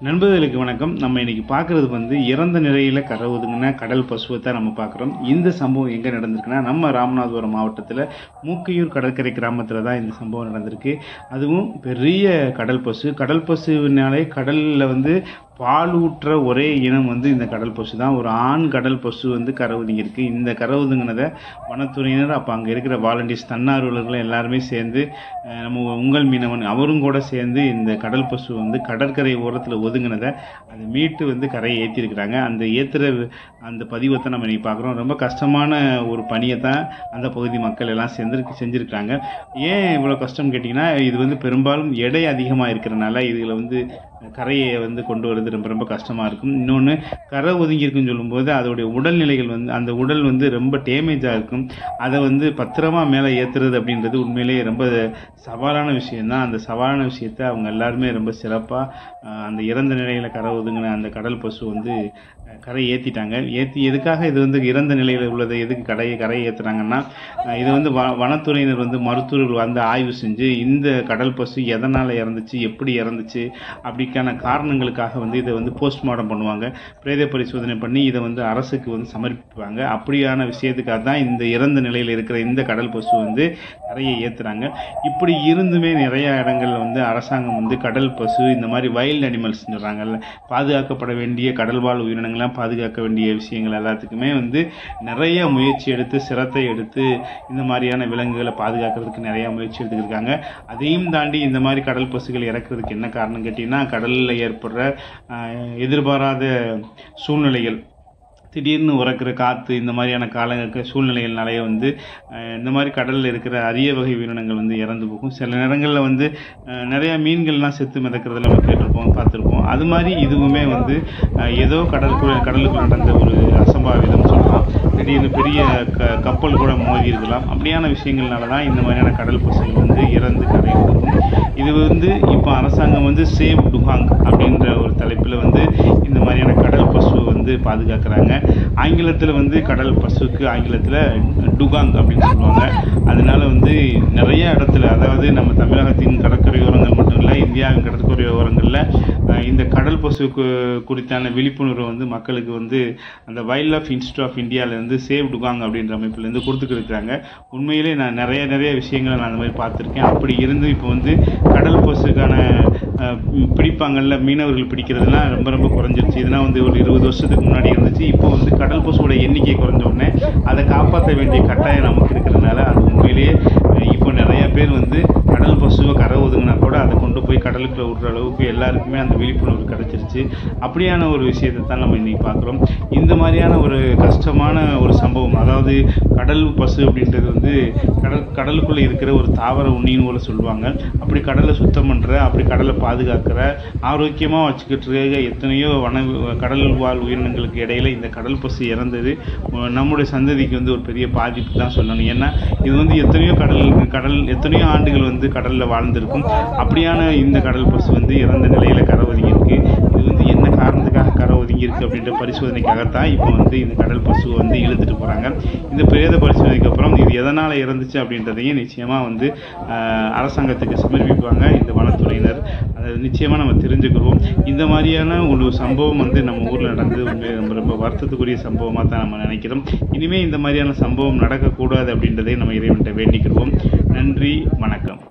நண்பர்களுக்கு வணக்கம் நம்ம இன்னைக்கு பார்க்குறது வந்து இறந்த நிலையில் கரை ஒதுங்கின கடல் பசுவை தான் நம்ம பார்க்குறோம் இந்த சம்பவம் எங்கே நடந்திருக்குன்னா நம்ம ராமநாதபுரம் மாவட்டத்தில் மூக்கையூர் கடற்கரை கிராமத்தில் தான் இந்த சம்பவம் நடந்திருக்கு அதுவும் பெரிய கடல் பசு கடல் பசுவினாலே கடலில் வந்து பால் ஊற்ற ஒரே இனம் வந்து இந்த கடல் பசு தான் ஒரு ஆண் கடல் பசு வந்து கரை ஒதுங்கியிருக்கு இந்த கரை ஒதுங்கினதை வனத்துறையினர் அப்போ அங்கே இருக்கிற வாலண்டியர்ஸ் தன்னார்வலர்கள் எல்லாருமே சேர்ந்து அஹ், நம்ம உங்கள் மீனவன் அவரும் கூட சேர்ந்து இந்த கடல் பசு வந்து கடற்கரை ஓரத்தில் ஒதுங்கினதை அதை மீட்டு வந்து கரையை ஏற்றிருக்கிறாங்க அந்த ஏற்றுற அந்த பதிவத்தை நம்ம இன்னைக்கு பார்க்குறோம் ரொம்ப கஷ்டமான ஒரு பணியை தான் அந்த பகுதி மக்கள் எல்லாம் செஞ்சு செஞ்சுருக்காங்க ஏன் இவ்வளோ கஷ்டம் கேட்டிங்கன்னா இது வந்து பெரும்பாலும் எடை அதிகமாக இருக்கிறனால இதில் வந்து கரையை வந்து கொண்டு வரது ரொம்ப ரொம்ப கஷ்டமாக இருக்கும் இன்னொன்று கரை ஒதுங்கி இருக்குன்னு சொல்லும்போது அதோடைய உடல்நிலைகள் வந்து அந்த உடல் வந்து ரொம்ப டேமேஜாக இருக்கும் அதை வந்து பத்திரமா மேலே ஏற்றுறது அப்படின்றது உண்மையிலேயே ரொம்ப சவாலான விஷயம்தான் அந்த சவாலான விஷயத்தை அவங்க எல்லாருமே ரொம்ப சிறப்பாக அந்த இறந்த நிலையில் கரை ஒதுங்கின அந்த கடல் பசு வந்து அஹ், கரை ஏற்றிட்டாங்க ஏற்றி எதுக்காக இது வந்து இறந்த நிலையில் உள்ளதை எதுக்கு கரையை கரையை ஏற்றுறாங்கன்னா இது வந்து வ வனத்துறையினர் வந்து மருத்துவர்கள் வந்து ஆய்வு செஞ்சு இந்த கடல் பசு எதனால் இறந்துச்சு எப்படி இறந்துச்சு அப்படிக்கான காரணங்களுக்காக வந்து இதை வந்து போஸ்ட்மார்ட்டம் பண்ணுவாங்க பிரேத பரிசோதனை பண்ணி இதை வந்து அரசுக்கு வந்து சமர்ப்பிப்பாங்க அப்படியான விஷயத்துக்காக தான் இந்த இறந்த நிலையில் இருக்கிற இந்த கடல் பசு வந்து கரையை ஏற்றுறாங்க இப்படி இருந்துமே நிறைய இடங்கள்ல வந்து அரசாங்கம் வந்து கடல் பசு இந்த மாதிரி வைல்ட் அனிமல்ஸ் சொல்கிறாங்கல்ல பாதுகாக்கப்பட வேண்டிய கடல்வாழ் உயிரினங்கள்லாம் பாதுகாக்க வேண்டிய விஷயங்கள் எல்லாத்துக்குமே வந்து நிறைய முயற்சி எடுத்து சிரத்தை எடுத்து இந்த மாதிரியான விலங்குகளை பாதுகாக்கிறதுக்கு நிறைய முயற்சி எடுத்துக்கிருக்காங்க அதையும் தாண்டி இந்த மாதிரி கடல் பசுகள் இறக்குறதுக்கு என்ன காரணம் கேட்டிங்கன்னா கடலில் ஏற்படுற ஆஹ், எதிர்பாராத சூழ்நிலைகள் திடீர்னு உறக்கிற காற்று இந்த மாதிரியான கால சூழ்நிலைகள்னாலேயே வந்து அஹ், இந்த மாதிரி கடலில் இருக்கிற அரிய வகை உயிரினங்கள் வந்து இறந்து போகும் சில நேரங்களில் வந்து அஹ், நிறைய மீன்கள்லாம் செத்து மிதக்கிறதுல நம்ம கேட்டிருப்போம் பார்த்துருப்போம் அது மாதிரி இதுவுமே வந்து அஹ், ஏதோ கடலுக்குள்ள கடலுக்குள்ள நடந்த ஒரு அசம்பாவிதம் சொல்லலாம் திடீர்னு பெரிய க கப்பல் கூட மோதி இருக்கலாம் அப்படியான விஷயங்கள்னால தான் இந்த மாதிரியான கடல் பசுகள் வந்து இறந்து கரை கொடுக்கும் இது வந்து இப்போ அரசாங்கம் வந்து சேவ் டுஹாங் அப்படின்ற ஒரு தலைப்பில் வந்து இந்த மாதிரியான கடல் பசு வந்து பாதுகாக்கிறாங்க ஆங்கிலத்தில் வந்து கடல் பசுக்கு ஆங்கிலத்தில் டுகாங் அப்படின்னு சொல்லுவாங்க அதனால வந்து நிறைய இடத்துல அதாவது நம்ம தமிழகத்தின் கடற்கரையோரங்கள் மட்டும் இல்லை இந்தியாவின் கடற்கரையோரங்களில் அஹ், இந்த கடல் பசு கு- குறித்தான விழிப்புணர்வு வந்து மக்களுக்கு வந்து அந்த வைல்ட் லைஃப் இன்ஸ்டியூட் ஆஃப் இந்தியாவிலேருந்து சேவ் டுகாங் அப்படின்ற அமைப்புலேருந்து கொடுத்துக்கிட்டு இருக்காங்க உண்மையிலே நான் நிறைய நிறைய விஷயங்களை நான் அந்த மாதிரி பார்த்துருக்கேன் அப்படி இருந்து இப்போ வந்து கடல் பசுக்கான அஹ், ம், பிடிப்பாங்கல்ல மீனவர்கள் பிடிக்கிறதுலாம் ரொம்ப ரொம்ப குறைஞ்சிருச்சு இதெல்லாம் வந்து ஒரு இருபது வருஷத்துக்கு முன்னாடி இருந்துச்சு இப்போ வந்து கடல் பசுவோட எண்ணிக்கை குறைஞ்ச உடனே அதை காப்பாற்ற வேண்டிய கட்டாயம் நமக்கு இருக்கிறதுனால அது உண்மையிலேயே அஹ், இப்போ நிறைய பேர் வந்து கடல் பசுவை கரை ஒதுங்கினா கூட அதை கொண்டு போய் கடலுக்குள்ள விடுற அளவுக்கு எல்லாருக்குமே அந்த விழிப்புணர்வு கிடைச்சிருச்சு அப்படியான ஒரு விஷயத்தை தான் நம்ம இன்னைக்கு பார்க்குறோம் இந்த மாதிரியான ஒரு கஷ்டமான ஒரு சம்பவம் அதாவது கடல் பசு அப்படின்றது வந்து கடல் கடலுக்குள்ளே இருக்கிற ஒரு தாவர உண்ணின்னு கூட சொல்லுவாங்க அப்படி கடலை சுத்தம் பண்ணுற அப்படி கடலை பாதுகாக்கிற ஆரோக்கியமாக வச்சுக்கிட்டு இருக்க எத்தனையோ வன கடல் வாழ் உயிரினங்களுக்கு இடையில இந்த கடல் பசு இறந்தது அஹ் நம்முடைய சந்ததிக்கு வந்து ஒரு பெரிய பாதிப்பு தான் சொல்லணும் ஏன்னா இது வந்து எத்தனையோ கடல் கடல் எத்தனையோ ஆண்டுகள் வந்து கடலில் வாழ்ந்திருக்கும் அப்படியான இந்த கடல் பசு வந்து இறந்த நிலையில் கரை ஒதுங்கி இருக்கு இது வந்து என்ன காரணத்துக்காக கரை ஒதுங்கி இருக்கு அப்படின்ற பரிசோதனைக்காகத்தான் இப்போ வந்து இந்த கடல் பசுவை வந்து இழுத்துட்டு போகிறாங்க இந்த பிரேத பரிசோதனைக்கு அப்புறம் இது எதனால் இறந்துச்சு அப்படின்றதையும் நிச்சயமாக வந்து ஆஹ், அரசாங்கத்துக்கு சமர்ப்பிப்பாங்க இந்த வனத்துறையினர் அதை நிச்சயமாக நம்ம தெரிஞ்சுக்கிறோம் இந்த மாதிரியான ஒரு சம்பவம் வந்து நம்ம ஊரில் நடந்தது உண்மையிலே ரொம்ப ரொம்ப வருத்தத்துக்குரிய சம்பவமாக தான் நம்ம நினைக்கிறோம் இனிமேல் இந்த மாதிரியான சம்பவம் நடக்கக்கூடாது அப்படின்றதை நம்ம இறைவன்கிட்ட வேண்டிக்கிறோம் நன்றி வணக்கம்